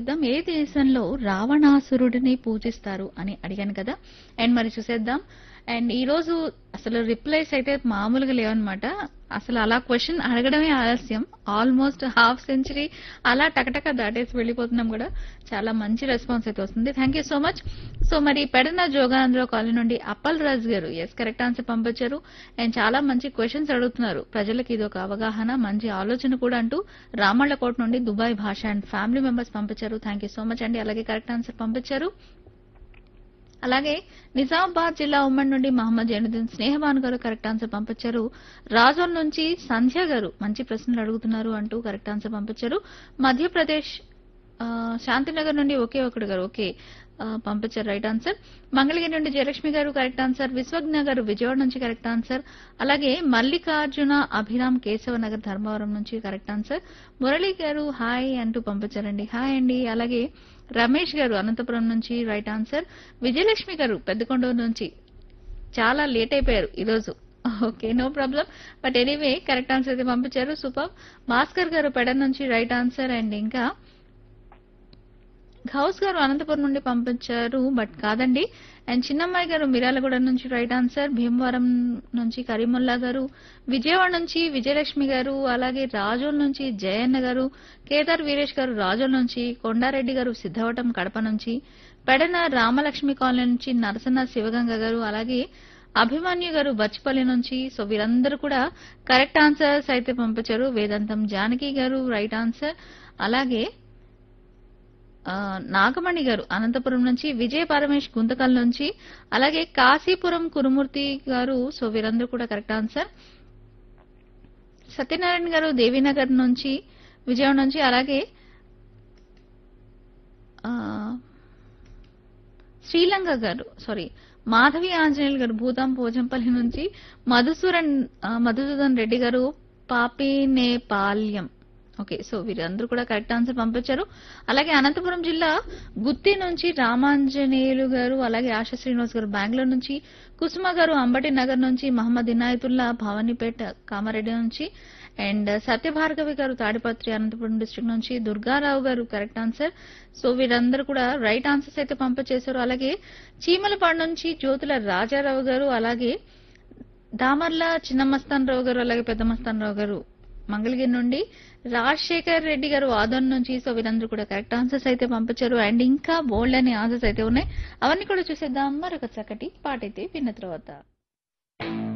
చూద్దాం ఏ దేశంలో రావణాసురుడిని పూజిస్తారు అని అడిగాను కదా అండ్ మరి చూసేద్దాం అండ్ ఈ రోజు అసలు రిప్లైస్ అయితే మామూలుగా లేవన్నమాట అసలు అలా క్వశ్చన్ అడగడమే ఆలస్యం ఆల్మోస్ట్ హాఫ్ సెంచరీ అలా టకటక దాటేసి వెళ్ళిపోతున్నాం కూడా చాలా మంచి రెస్పాన్స్ అయితే వస్తుంది thank you so much so మరి పెడన జోగానందరావు కాలనీ నుండి అప్పల్ రాజ్ గారు ఎస్ కరెక్ట్ ఆన్సర్ పంపించారు అండ్ చాలా మంచి క్వశ్చన్స్ అడుగుతున్నారు ప్రజలకు ఇది ఒక అవగాహన మంచి ఆలోచన కూడా అంటూ రామళ్ళకోట నుండి Dubai Basha and family members పంపించారు థ్యాంక్ యూ సో మచ్ అండి అలాగే కరెక్ట్ ఆన్సర్ పంపించారు అలాగే నిజామాబాద్ జిల్లా ఉమ్మడి నుండి మహమ్మద్ జైనుద్దీన్ స్నేహబాను గారు కరెక్ట్ ఆన్సర్ పంపించారు రాజోల్ నుంచి సంధ్య గారు మంచి ప్రశ్నలు అడుగుతున్నారు అంటూ కరెక్ట్ ఆన్సర్ పంపించారు మధ్యప్రదేశ్ ఆ, శాంతినగర్ నుండి ఒకే ఒకడు గారు ఓకే ఆ, పంపించారు రైట్ ఆన్సర్ మంగళగిరి నుండి జయలక్ష్మి గారు కరెక్ట్ ఆన్సర్ విశ్వజ్ఞ గారు విజయవాడ నుంచి కరెక్ట్ ఆన్సర్ అలాగే మల్లికార్జున అభిరామ్ కేశవ నగర్ ధర్మవరం నుంచి కరెక్ట్ ఆన్సర్ మురళి గారు హాయ్ అంటూ పంపించారండి హాయ్ అండి అలాగే రమేష్ గారు అనంతపురం నుంచి రైట్ ఆన్సర్ విజయలక్ష్మి గారు పెద్దకొండూరు నుంచి చాలా లేట్ అయిపోయారు ఈరోజు okay no problem but anyway correct answer అయితే పంపించారు సూపర్ భాస్కర్ గారు పెడ నుంచి రైట్ ఆన్సర్ అండ్ ఇంకా గౌస్ గారు అనంతపురం నుండి పంపించారు బట్ కాదండి అండ్ చిన్నమ్మాయి గారు మిరాలగూడ నుంచి రైట్ ఆన్సర్ భీమవరం నుంచి కరీముల్లా గారు విజయవాడ నుంచి విజయలక్ష్మి గారు అలాగే రాజోల్ నుంచి జయన్న గారు కేదార్ వీరేష్ గారు రాజోల్ నుంచి కొండారెడ్డి గారు సిద్ధవటం కడప నుంచి పెడన రామలక్ష్మి కాలనీ నుంచి నరసన్న శివగంగ గారు అలాగే అభిమన్యు గారు బచ్చిపల్లి నుంచి సో వీరందరూ కూడా కరెక్ట్ ఆన్సర్స్ అయితే పంపించారు వేదాంతం జానకి గారు రైట్ ఆన్సర్ అలాగే ఆ, నాగమణి గారు అనంతపురం నుంచి విజయ పరమేష్ గుంతకల్ నుంచి అలాగే కాశీపురం కురుమూర్తి గారు సో వీరందరూ కూడా కరెక్ట్ ఆన్సర్ సత్యనారాయణ గారు దేవీనగర్ నుంచి విజయవాడ నుంచి అలాగే ఆ, శ్రీలంక గారు సారీ మాధవి ఆంజనేయులు గారు భూతాం పోజంపల్లి నుంచి మధుసూరన్ ఆ, మధుసూదన్ రెడ్డి గారు పాపినేపాల్యం ఓకే సో వీరందరూ కూడా కరెక్ట్ ఆన్సర్ పంపించారు అలాగే అనంతపురం జిల్లా గుత్తి నుంచి రామాంజనేయులు గారు అలాగే ఆశా శ్రీనివాస్ గారు బెంగళూరు నుంచి కుసుమ గారు అంబటి నగర్ నుంచి మహమ్మద్ ఇనాయతుల్లా భవానీపేట కామారెడ్డి నుంచి అండ్ సత్యభార్గవి గారు తాడిపత్రి అనంతపురం డిస్ట్రిక్ట్ నుంచి దుర్గారావు గారు కరెక్ట్ ఆన్సర్ సో వీరందరూ కూడా రైట్ ఆన్సర్స్ అయితే పంపించేశారు అలాగే చీమలపాడు నుంచి జ్యోతుల రాజారావు గారు అలాగే దామర్ల చిన్నమస్తాన్ రావు గారు అలాగే పెద్ద మస్తాన్ రావు గారు మంగళగిరి నుండి రాజశేఖర్ రెడ్డి గారు ఆదోన్ నుంచి సో వీరందరూ కూడా కరెక్ట్ ఆన్సర్స్ అయితే పంపించారు అండ్ ఇంకా బోల్డ్ అనే ఆన్సర్స్ అయితే ఉన్నాయి అవన్నీ కూడా చూసేద్దాం మరొక చక్కటి పాట అయితే విన్న తర్వాత